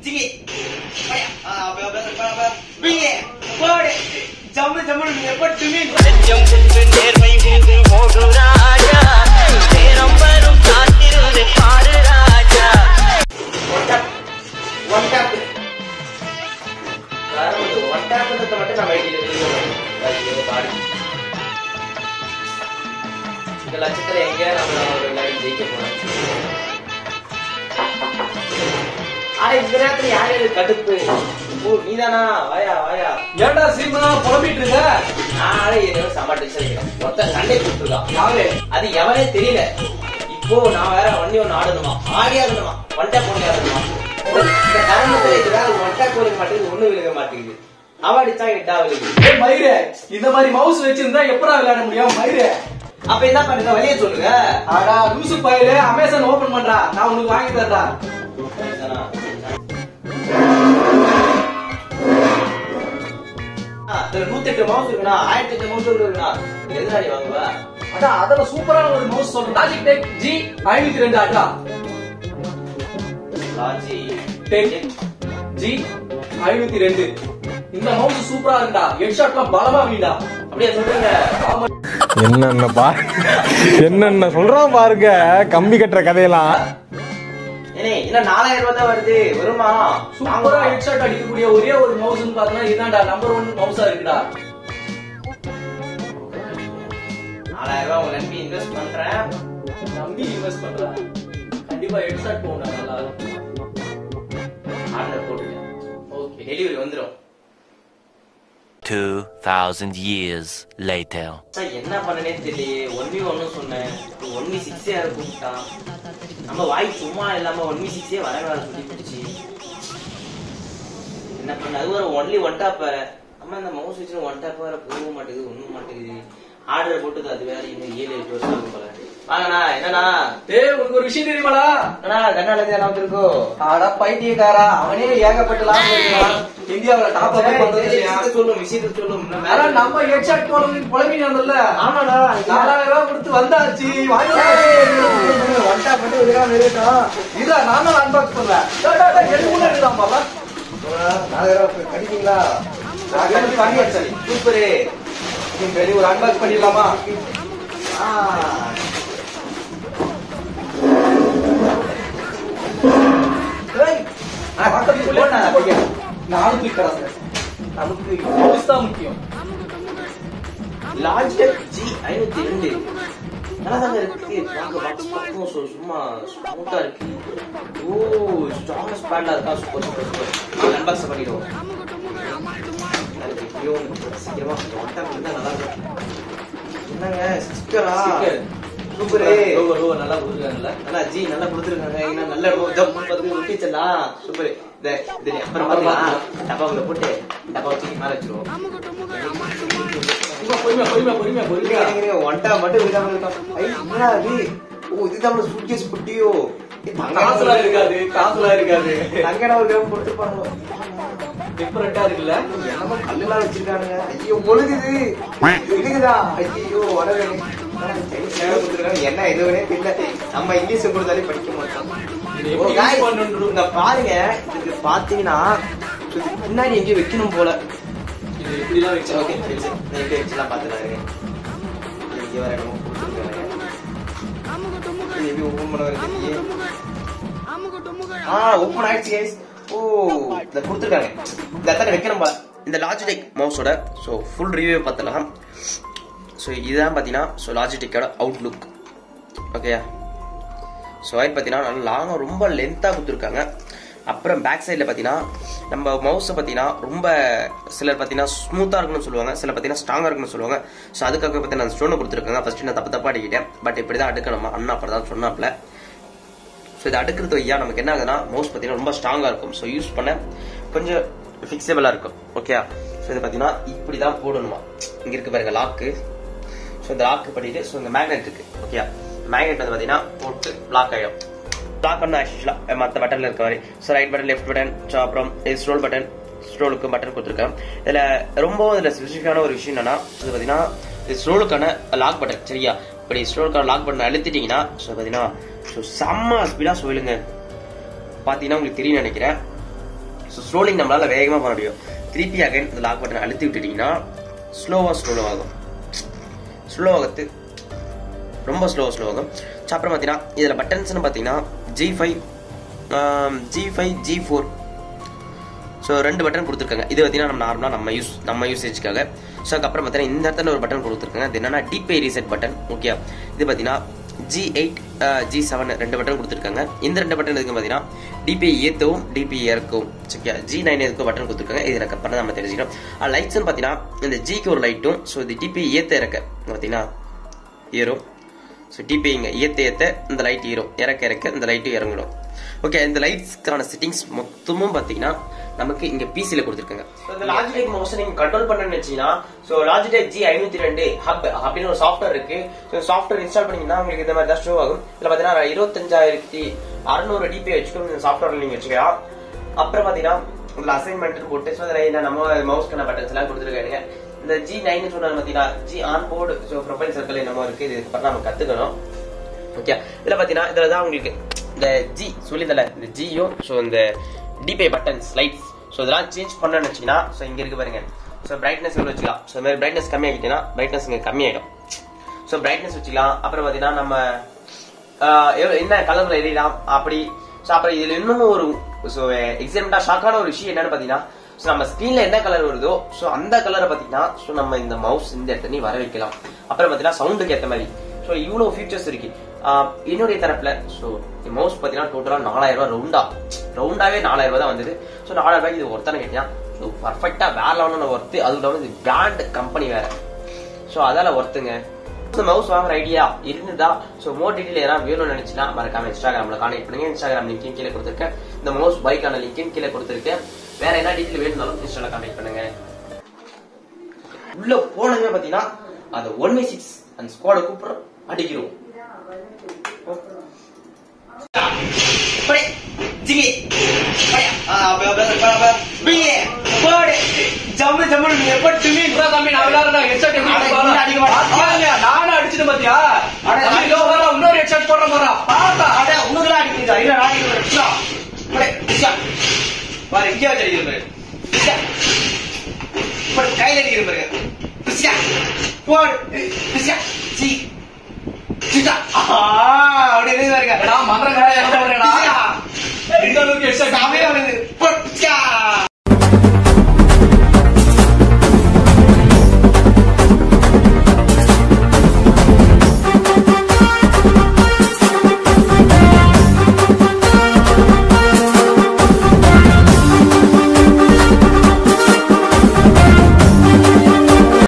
சிக்கி பையா ஆ அப்ப அப்ப அப்ப அப்ப பியே போடு ஜம்மு ஜம்மு நீ எப்ப துமி நெஞ்சம் குன்று நேர்மை குன்று ஓடு ராஜா நேரம் வரும் காத்திருந்து பாரு ராஜா ஒன் டேப் ஒன் டேப் வேற ஒரு ஒன் டேப்ன்றத மட்டும் நம்ம ஐடியில வெளியே ஐயோ பாடு இந்த லட்சத்துல எங்க நம்ம ஒரு லைன் ஜெயிக்க போறோம் அட இந்த நேரத்துல யாரு இது கடுப்பு ஓ நீதானா வாயா வாயா ஏன்டா சீமனா புலம்பிட்டு இருக்க நானே ஏதோ செம்ம டென்ஷன் இருக்கிறேன் மொத்த சண்டை கொடுத்துருக்கான் யாரு அது எவனே தெரியல இப்போ நான் வேற வண்டி ஒண்ணு ஆடணுமா ஆடி ஆடணுமா ஒன்டா போண்டி ஆடணுமா இந்த கரண்டத்துல இது வேற ஒன்டா கோலிக்க மாட்டேங்குது ஒண்ணு விழுக மாட்டேங்குது அவ அடிச்சா எட்டா விழுகுது ஏய் மயிரே இந்த மாதிரி மவுஸ் வச்சிருந்தா எப்படா விளையாட முடியும் மயிரே அப்ப என்ன பண்ணுங்க வழிய சொல்லுங்க ஆடா லூசு பையலே அமேசான் ஓபன் பண்றா நான் உனக்கு வாங்கி தரடா சரிதானா? ஆ, இதுல நூத்தெட்டு மவுஸ் இருக்குண்ணா ஆயிரத்தி எட்டு மவுஸ் இருக்குண்ணா எதிராளி வாங்குவ அதான் அதுல சூப்பரான ஒரு மவுஸ் சொல்றேன் லாஜிக் டெக் ஜி ஐநூத்தி ரெண்டு ஆட்டா லாஜி டெக் ஜி ஐநூத்தி ரெண்டு இந்த மவுஸ் சூப்பரா இருக்குடா ஹெட்ஷாட்லாம் பலமா வீடா அப்படியே சொல்றீங்க ஆமா என்னென்ன பா என்னென்ன சொல்றான் பாருங்க கம்பி கட்டுற கதையெல்லாம் ஏனே இன்னும் நாலாயிரம் ரூபாய் தான் வருது வருமா சூப்பரா ஹெட்ஷாட் அடிக்கக்கூடிய ஒரே ஒரு மவுஸ்னு பார்த்தா இதான்டா நம்பர் ஒன் மவுஸா இருக்குடா நாலாயிரம் ரூபாய் உங்க நம்பி இன்வெஸ்ட் பண்றேன் நம்பி இன்வெஸ்ட் பண்றேன் கண்டிப்பா ஹெட்ஷாட் போகணும் நல்லா ஆர்டர் போட்டுட்டேன் ஓகே டெலிவரி வந்துரும் 2,000 years later. சார், என்ன பண்ணனே தெரியலையே ஒன்வி ஒன்னு சொன்னேன் ஒன்வி சிக்ஸே அதை கூப்பிட்டான் நம்ம வாய் சும்மா இல்லாம ஒன்வி சிக்ஸே வர வேற சொல்லி பிடிச்சி என்ன பண்ண அது ஒரு ஒன்லி ஒன் டாப் வேற அம்மா இந்த மவுஸ் வச்சு ஒன் டாப் வேற போக மாட்டேங்குது ஒண்ணும் மாட்டேங்குது ஆர்டர் போட்டது அது வேற இன்னும் ஏழு எட்டு வருஷம் ஆகும் போல வாங்கண்ணா என்னண்ணா டேய் உனக்கு ஒரு விஷயம் தெரியுமாடா அண்ணா கண்ணால இருந்து என்ன வந்திருக்கோ ஆடா பைத்தியக்காரா அவனே ஏகப்பட்ட லாபம் இருக்கான் இந்தியாவுல டாப் அப் பண்றது இல்லையா சொல்லும் விஷயத்தை சொல்லும் இன்னும் ஆனா மேல- நம்ம ஹெட்ஷாட் போனதுக்கு புலம்பிட்டு வந்தல ஆமாடா நாலாயிரம் ரூபாய் கொடுத்து வந்தாச்சு வாங்கி ஒன் டாப் மட்டும் இதுக்காக இருக்கட்டும் இதா நான் தான் அன்பாக்ஸ் பண்றேன் டேய், டேய், டேய், எனக்கு முன்னாடி தான் பாப்பா கடிப்பீங்களா கண்டிப்பா பண்ணியாச்சு சரி. சூப்பரு சரி ஒரு அன்பாக்ஸ் பண்ணிடலாமா நாலு கிளிக்கடா சார் நமக்கு மவுஸ் தான் முக்கியம் லாஜிடெக் ஜி ஐநூத்தி ரெண்டு நல்லா தாங்க இருக்கு பார்க்க பாக்ஸ் பக்கம் சு- சும்மா ஸ்மூத்தா இருக்கு ஓ ஸ்ட்ராங் ஸ்பேண்டா இருக்கா சூப்பர் சூப்பர் சூப்பர் அன்பாக்ஸ் பண்ணிடுவோம் அதுக்கு எப்படியோ ஒண்ணு சீக்கிரமா ஒன் டைம் இருந்தா நல்லா இருக்கும் என்னங்க ஸ்டிக்கரா Sticker. சூப்பரு லோகோ லோகோ நல்லா கொடுக்குறாங்கல்ல நல்லா ஜி நல்லா கொடுத்துருக்காங்க ஏன்னா நல்ல ஜப் பார்த்து ஒட்டிச்சலாம் சூப்பர் இந்த இது நீ அப்புறம் பார்த்துக்கலாம் டப்பாவுல போட்டு டப்பா வச்சு மேல வச்சிருவோம் சும்மா பொறுமையா பொறுமையா பொறுமையா பொறுமையா ஒன்டா மட்டும் விடாம இருக்கோம் ஐ என்னடா இது ஓ இதுதான் சூட்கேஸ் குட்டியோ காசுலாம் இருக்காது காசுலாம் இருக்காது தங்கடா ஒரு கிராம் கொடுத்துருப்பாங்க டிஃபரெண்டா இருக்குல்ல என்னமோ கல்லுலாம் வச்சிருக்கானுங்க ஐயோ ஒழுகுது இருக்குதா ஐயோ உடனே என்ன எதுவுனே தெரியல நம்ம இங்கிலீஷ் கொடுத்தாலே படிக்க மாட்டோம் இது ஓ, எப்படி guys, use பண்ணணும்னு இங்க பாருங்க இது பாத்தீங்கன்னா இது பின்னாடி எங்கேயும் வைக்கணும் போல இது இப்படிலாம் வச்சா ஓகே சரி சரி நான் எங்க வச்சுலாம் பாத்துறாங்க இங்க வர இடமும் கொடுத்துருக்காங்க இது எப்படி ஓபன் பண்ண வர தெரியலையே ஆ ஓபன் ஆயிடுச்சு கைஸ் ஓ இத கொடுத்துருக்காங்க இந்த இடத்துல வைக்கணும் போல இந்த லாஜிடெக் மவுஸோட ஸோ ஃபுல் ரிவ்யூ பார்த்தலாம் ஸோ இதுதான் பார்த்தீங்கன்னா ஸோ லாஜிடெக்கோட அவுட்லுக் ஓகேயா ஸோ ஒயர் பார்த்தீங்கன்னா நல்லா லாங்காக ரொம்ப லென்த்தாக கொடுத்துருக்காங்க அப்புறம் பேக் சைடில் பார்த்தீங்கன்னா நம்ம மவுஸை பார்த்தீங்கன்னா ரொம்ப சிலர் பார்த்தீங்கன்னா ஸ்மூத்தாக இருக்கணும்னு சொல்லுவாங்க சிலர் பார்த்தீங்கன்னா ஸ்ட்ராங்காக இருக்கணும்னு சொல்லுவாங்க ஸோ அதுக்காக பார்த்தீங்கன்னா அந்த ஸ்டோனை கொடுத்துருக்காங்க ஃபஸ்ட்டு நான் தப்பு தப்பாக அடிக்கிட்டேன் பட் இப்படி தான் அடுக்கணுமா அண்ணா அப்படி தான் சொன்னாப்ல ஸோ இதை அடுக்கிறது ஐயா நமக்கு என்ன ஆகுதுன்னா மவுஸ் பார்த்தீங்கன்னா ரொம்ப ஸ்ட்ராங்காக இருக்கும் ஸோ யூஸ் பண்ண கொஞ்சம் ஃபிக்ஸபிளாக இருக்கும் ஓகே ஸோ இது பார்த்தீங்கன்னா இப்படி தான் போடணுமா இங்கே இருக்கு பாருங்க லாக்கு ஸோ இந்த லாக்கு பண்ணிட்டு ஸோ இந்த மேக்னெட் இருக்கு ஓகே மேக்னெட் வந்து பார்த்தீங்கன்னா போட்டு லாக் ஆகிடும் லாக் பண்ண ஆக்சுவலாக மற்ற பட்டனில் இருக்க மாதிரி so right button left button so அப்புறம் இது ஸ்ட்ரோல் பட்டன் ஸ்ட்ரோலுக்கு பட்டன் கொடுத்துருக்கேன் இதில் ரொம்ப இதில் ஸ்பெசிஃபிக்கான ஒரு விஷயம் என்னன்னா இது பார்த்தீங்கன்னா இது ஸ்ட்ரோலுக்கான லாக் பட்டன் சரியா இப்படி ஸ்ட்ரோலுக்கான லாக் பட்டன் அழுத்திட்டீங்கன்னா ஸோ பார்த்தீங்கன்னா ஸோ செம்ம ஸ்பீடாக சொல்லுங்க பார்த்தீங்கன்னா உங்களுக்கு தெரியும் நினைக்கிறேன் ஸோ ஸ்லோலிங் நம்மளால வேகமாக பண்ண முடியும் திருப்பி அகைன் இந்த லாக் பட்டன் அழுத்தி விட்டுட்டீங்கன்னா ஸ்லோவாக ஸ்லோ ஆகும் ஸ்லோ ஆகிறது ரொம்ப ஸ்லோ ஸ்லோ ஆகும் ஸோ அப்புறம் பார்த்தீங்கன்னா இதில் பட்டன்ஸ்னு பார்த்தீங்கன்னா G five G five G four so ரெண்டு பட்டன் கொடுத்துருக்காங்க இது பார்த்தீங்கன்னா நம்ம நார்மலாக நம்ம யூஸ் நம்ம யூசேஜ்க்காக ஸோ அதுக்கப்புறம் பார்த்தீங்கன்னா இந்த இடத்துல ஒரு பட்டன் கொடுத்துருக்காங்க அது என்னன்னா டிபே ரீசெட் பட்டன் ஓகே இது பார்த்தீங்கன்னா ஜி எயிட் ஜி செவன் ரெண்டு பட்டன் கொடுத்துருக்காங்க இந்த ரெண்டு பட்டன் எதுக்கு பார்த்தீங்கன்னா டிபி ஏற்றவும் டிபி இறக்கவும் சரியா ஜி நைன் எதுக்கும் பட்டன் கொடுத்துருக்காங்க இது எனக்கு அப்புறம் நம்ம தெரிஞ்சுக்கணும் லைட்ஸ்னு பார்த்தீங்கன்னா இந்த ஜிக்கு ஒரு லைட்டும் ஸோ இது டிபி ஏற்ற இறக்க பார்த்தீங்கன்னா ஏறும் ஸோ டிபி இங்கே ஏற்ற ஏற்ற இந்த லைட் ஏறும் இறக்க இறக்க இந்த லைட்டும் இறங்கிடும் ஓகே இந்த லைட்ஸ்க்கான செட்டிங்ஸ் மொத்தமும் பார்த்தீங்கன்னா நமக்கு இங்க பிசில கொடுத்துருக்காங்க இந்த லாஜிடெக் மவுஸ் நீங்க கண்ட்ரோல் பண்ணணும்னு வச்சீங்கன்னா ஸோ லாஜிடெக் ஜி ஐநூத்தி ரெண்டு ஹப் அப்படின்னு ஒரு சாஃப்ட்வேர் இருக்கு ஸோ சாஃப்ட்வேர் இன்ஸ்டால் பண்ணீங்கன்னா உங்களுக்கு இந்த மாதிரி தான் ஷோ ஆகும் இதுல பாத்தீங்கன்னா இருபத்தஞ்சாயிரத்தி அறுநூறு டிபி வச்சுக்கணும் இந்த சாஃப்ட்வேர் நீங்க வச்சுக்கலாம் அப்புறம் பாத்தீங்கன்னா இதுல அசைன்மெண்ட் போட்டு ஸோ அதில் நம்ம மவுஸ்க்கான பட்டன்ஸ் எல்லாம் கொடுத்துருக்காங்க இந்த ஜி நைன் சொன்னது பாத்தீங்கன்னா G on board so profile circle என்னமோ இருக்கு இது அப்புறம் நம்ம கத்துக்கணும் ஓகே இதுல பாத்தீங்கன்னா இதுல தான் உங்களுக்கு இந்த ஜி சொல்லிதல இந்த ஜியும் ஸோ இந்த டிபே பட்டன்ஸ் லைட்ஸ் ஸோ இதெல்லாம் சேஞ்ச் பண்ணணும்னு வச்சீங்கன்னா ஸோ இங்க இருக்கு பாருங்க ஸோ பிரைட்னஸ் எவ்வளோ வச்சுக்கலாம் ஸோ இந்த மாதிரி பிரைட்னஸ் கம்மியாகிட்டீங்கன்னா பிரைட்னஸ் இங்க கம்மியாயிடும் ஸோ பிரைட்னஸ் வச்சுக்கலாம் அப்புறம் பாத்தீங்கன்னா நம்ம ஆஹ், எவ்வளவு- என்ன கலர்ல எரியலாம் அப்படி ஸோ அப்புறம் இதுல இன்னும் ஒரு ஸோ எக்ஸாம்பிளா ஷாக்கான ஒரு விஷயம் என்னன்னு பாத்தீங்கன்னா ஸோ நம்ம ஸ்கிரீன்ல என்ன கலர் வருதோ ஸோ அந்த கலரை பாத்தீங்கன்னா ஸோ நம்ம இந்த மவுஸ் இந்த இடத்துல வர வைக்கலாம் அப்புறம் பாத்தீங்கன்னா சவுண்டுக்கு ஏத்த மாதிரி ஸோ இவ்வளவு ஃபீச்சர்ஸ் இருக்கு ஆஹ், என்னுடைய தரப்புல ஸோ மவுஸ் பாத்தீங்கன்னா டோட்டலா நாலாயிரம் ரூபாய் ரவுண்டா ரவுண்டாவே நாலாயிரம் ரூபாய் தான் வந்தது ஸோ நாலாயிரம் ரூபாய்க்கு இது ஒருத்தனை கேட்டீங்கன்னா ஸோ பர்ஃபெக்டா வேற லெவலான ஒர்த்து அதுவும் இல்லாமல் இது பிராண்ட் கம்பெனி வேற ஸோ அதால ஒர்த்துங்க இந்த மவுஸ் வாங்குற ஐடியா இருந்ததா ஸோ மோர் டீட்டெயில் யாராவது வேணும்னு நினைச்சுன்னா மறக்காம இன்ஸ்டாகிராம்ல கான்டெக்ட் பண்ணுங்க இன்ஸ்டாகிராம் லிங்கையும் கீழே கொடுத்துருக்கேன் இந்த மவுஸ் பைக்கான லிங்கையும் கீழே கொடுத்துருக்கேன் வேற என்ன டீட்டெயில் வேணும்னாலும் இன்ஸ்டால கான்டெக்ட் பண்ணுங்க உள்ள போனதுமே பாத்தீங்கன்னா அந்த ஒன் பை சிக்ஸ் அந்த ஸ்குவாட கூப்பிடுறோம் அடிக்கிறோம் படே, ஜிகி, படையா. ஆ, அப்ப, அப்ப, அப்ப, அப்ப, பிஏ, போடு. ஜம்மு, ஜம்மு, நீ எப்ப டுமி? இதான் தம்பி நான் விளையாடுறேன் ஹெட்செட் எப்படி அட, பாரு. இன்னும் அடிக்க மாட்டேன். பாத்தியா? நானும் அடிச்சிட்டு பாத்தியா அட, தம்பி, இதோ வர்றா, இன்னொரு ஹெட்செட் போடுற போறா பாத்தா அட, உனக்குலாம் அடிக்கிறீங்களா? இல்ல, நான் அடிக்கிறேன். இஷ்டா. படே, இஷ்டா. பாரு, இங்கே வச்சு அடிக்கிறேன் பாரு. இஷ்டா. போடு, கையில அடிக்கிறேன் பாருங்க. இஷ்டா. போடு. இஷ்டா. சி. இஷ்டா. ஆஹா, அப்படி இருக்கு பாருங்க. எடா மந்திரக்காரன் என்ன பண்றேடா இஷ்டா. இந்த அளவுக்கு ஹெட்செட் செமையா வருது.